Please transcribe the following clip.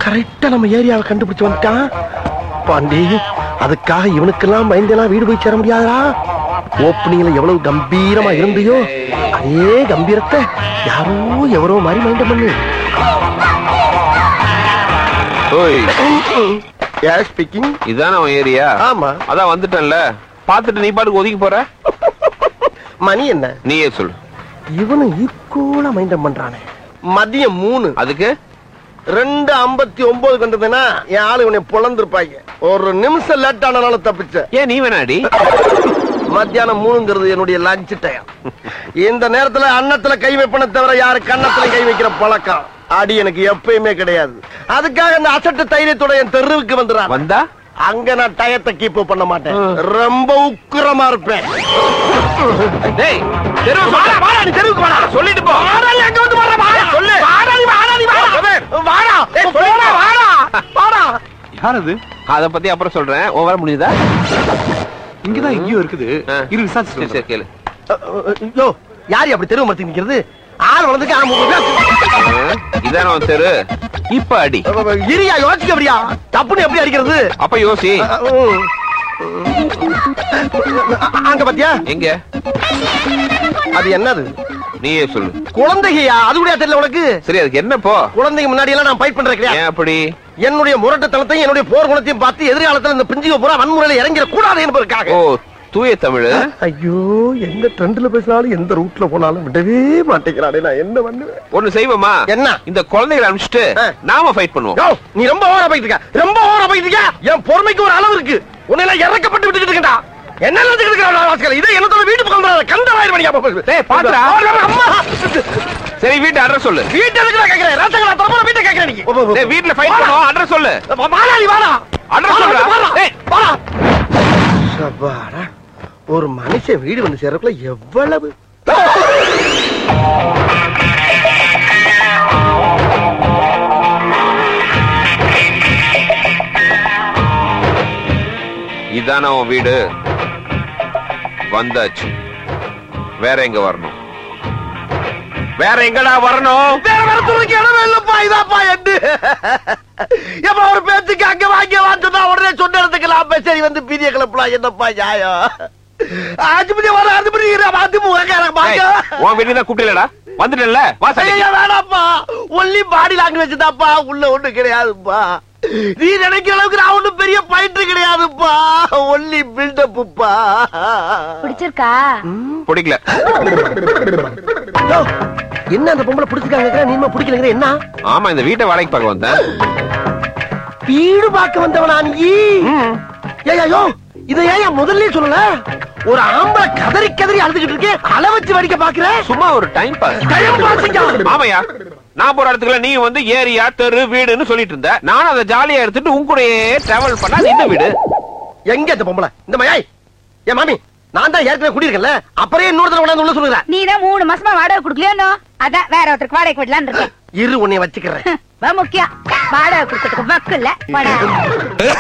கரெக்டா நம்ம ஏரியாவை கண்டுபிடிச்சு வந்துட்டான் பாண்டி அதுக்காக இவனுக்கெல்லாம் பயந்தெல்லாம் வீடு போய் சேர முடியாதா ஓப்பனிங்ல எவ்வளவு கம்பீரமா இருந்தியோ அதே கம்பீரத்தை யாரோ எவரோ மாதிரி மைண்டம் பண்ணு ஓய் யார் ஸ்பீக்கிங் இதான உன் ஏரியா ஆமா அதான் வந்துட்டேன்ல பாத்துட்டு நீ பாட்டுக்கு ஒதுக்கி போற மணி என்ன நீயே சொல்லு இவனும் ஈக்குவலா மைண்டம் பண்றானே மதியம் மூணு அதுக்கு ரெண்டு ஐம்பத்தி ஒன்பது கண்டதுன்னா என் ஆளு இவனை பொழந்திருப்பாங்க ஒரு நிமிஷம் லேட் ஆனனால தப்பிச்ச ஏன் நீ வேணாடி மத்தியானம் மூணுங்கிறது என்னுடைய லஞ்ச் டைம் இந்த நேரத்துல அன்னத்துல கை வைப்பன தவிர யாரு கன்னத்துல கை வைக்கிற பழக்கம் அடி எனக்கு எப்பயுமே கிடையாது அதுக்காக இந்த அசட்டு தைரியத்தோட என் தெருவுக்கு வந்துடுறான் வந்தா அங்க நான் டயத்தை கீப் பண்ண மாட்டேன் ரொம்ப உக்கிரமா இருப்பேன் டேய் தெருவு வாடா, வாடா, நீ தெருவுக்கு வாடா. சொல்லிட்டு போ வாடா, நீ அங்க வந்து வாடா, வாடா. சொல்லு. வாடா, நீ வாடா, நீ வாடா. கதிர். வாடா. ஏய், போடா, சொல்லிட்டு போ. வாடா. வாடா. யார் அது அத பத்தி அப்புறம் சொல்றேன் உன் வர முடியுதா இங்கதான் எங்கேயோ இருக்குது ஆ. இரு சரி விசாரிச்சு சரி கேளு யோ யார் அப்படி தெருவு மரத்துக்கு நிக்கிறது ஆள் வளர்ந்துக்கு ஆமா ஆ, இதான உன் தெரு இப்ப அடி இரியா யோசிக்க அப்படியா தப்புன்னு எப்படி அடிக்கிறது அப்ப யோசி ம். அங்க பாத்தியா எங்க அது என்னது நீயே சொல்லு குழந்தையா அது கூட தெரியல உனக்கு சரி அதுக்கு என்ன போ குழந்தைங்க முன்னாடி எல்லாம் நான் ஃபைட் பண்றேன் கிடையாது ஏன் அப்படி என்னுடைய முரட்டுத்தனத்தையும் என்னுடைய போர் குணத்தையும் பார்த்து எதிர்காலத்துல இந்த பிஞ்சுக பூரா வன்முறையில இறங்கிட கூடாது என்பதற்காக ஓ தூய தமிழ் ஐயோ எந்த ட்ரெண்ட்ல பேசினாலும் எந்த ரூட்ல போனாலும் விடவே மாட்டேங்கிறானே நான் என்ன பண்ணுவேன் ஒண்ணு செய்வோமா என்ன? இந்த குழந்தைகளை அனுப்பிச்சிட்டு ஆ. நாம ஃபைட் பண்ணுவோம் யோ நீ ரொம்ப ஓவரா போயிட்டு இருக்க ரொம்ப ஓவரா போயிட்டு இருக்க என் பொறுமைக்கு ஒரு அளவு இருக்கு உன்னை எல்லாம் இறக்கப்பட்டு விட்டுட்டு இருக்கா என்ன நினைச்சுக்கிட்டு இருக்கிற வாசிக்கல இதை என்னத்தோட வீட்டு பக்கம் வராத. கந்தவாயிரம் மணியா டேய், பாத்துடா. அம்மா சரி வீட்டு அட்ரஸ் சொல்லு வீட்டு எதுக்கு நான் கேக்குறேன் ரசங்களா தரமா வீட்டை கேக்குறேன் நீ டேய் வீட்ல ஃபைட் பண்ணுவோம் அட்ரஸ் சொல்லு வாடா நீ வாடா அட்ரஸ் சொல்றா வாடா டேய் வாடா சபாடா ஒரு மனுஷன் வீடு வந்து சேர்றதுக்குள்ள எவ்வளவு இதான உன் வீடு வந்தாச்சு வேற எங்க வரணும் வேற எங்கடா வரணும் வேற வேற துறைக்கு இடமே இல்லப்பா இதாப்பா எட்டு எப்ப ஒரு பேச்சுக்கு அங்க வாங்க வான்னு உடனே சொன்ன இடத்துக்கு நான் சரி வந்து பீதிய கிளப்பலாம் என்னப்பா நியாயம் ஆஜிபதி வர ஆஜிபதி அதிமுக பாக்க டேய், உன் வீட்டுக்கு தான் கூப்பிடலடா வந்துட்டேன்ல வா சரி ஐயா வேணாப்பா ஒன்லி பாடி லாங்குவேஜ் தான்ப்பா உள்ள ஒண்ணு கிடையாதுப்பா நீ நினைக்கிற அளவுக்கு நான் ஒண்ணும் பெரிய பயிற்று கிடையாதுப்பா ஒன்லி பில்டப்புப்பா பிடிச்சிருக்கா பிடிக்கல என்ன அந்த பொம்பளை பிடிச்சிருக்காங்க நீமா பிடிக்கலங்கிற என்ன ஆமா இந்த வீட்டை வாடகைக்கு பார்க்க வந்தேன் வீடு பார்க்க வந்தவனா நீ ஏய்யோ இத ஏன் முதல்ல சொல்லல ஒரு ஆம்பளை கதறி கதறி அழுதுகிட்டு இருக்கே அள வச்சு வடிக்க பாக்குற சும்மா ஒரு டைம் பாஸ் டைம் பாசிங்கா ஆமையா நான் போற இடத்துக்குள்ள நீ வந்து ஏரியா தெரு வீடுன்னு சொல்லிட்டு இருந்த நானும் அதை ஜாலியா எடுத்துட்டு உன் கூடயே டிராவல் பண்ணா அது இந்த வீடு எங்க இந்த பொம்பளை இந்த மயாய் ஏன் மாமி நான் தான் ஏற்கனவே குடியிருக்கேன்ல அப்புறம் இன்னொரு தடவை கொண்டாந்து உள்ள சொல்லுறேன் நீ தான் மூணு மாசமா வாடகை கொடுக்கலையோ அதான் வேற ஒருத்தருக்கு வாடகை விடலான்னு இருக்கேன் இரு உன்னை வச்சுக்கிறேன் ரொம்ப முக்கியம் வாடகை கொடுக்கறதுக்கு வக்கு இல்ல வாடகை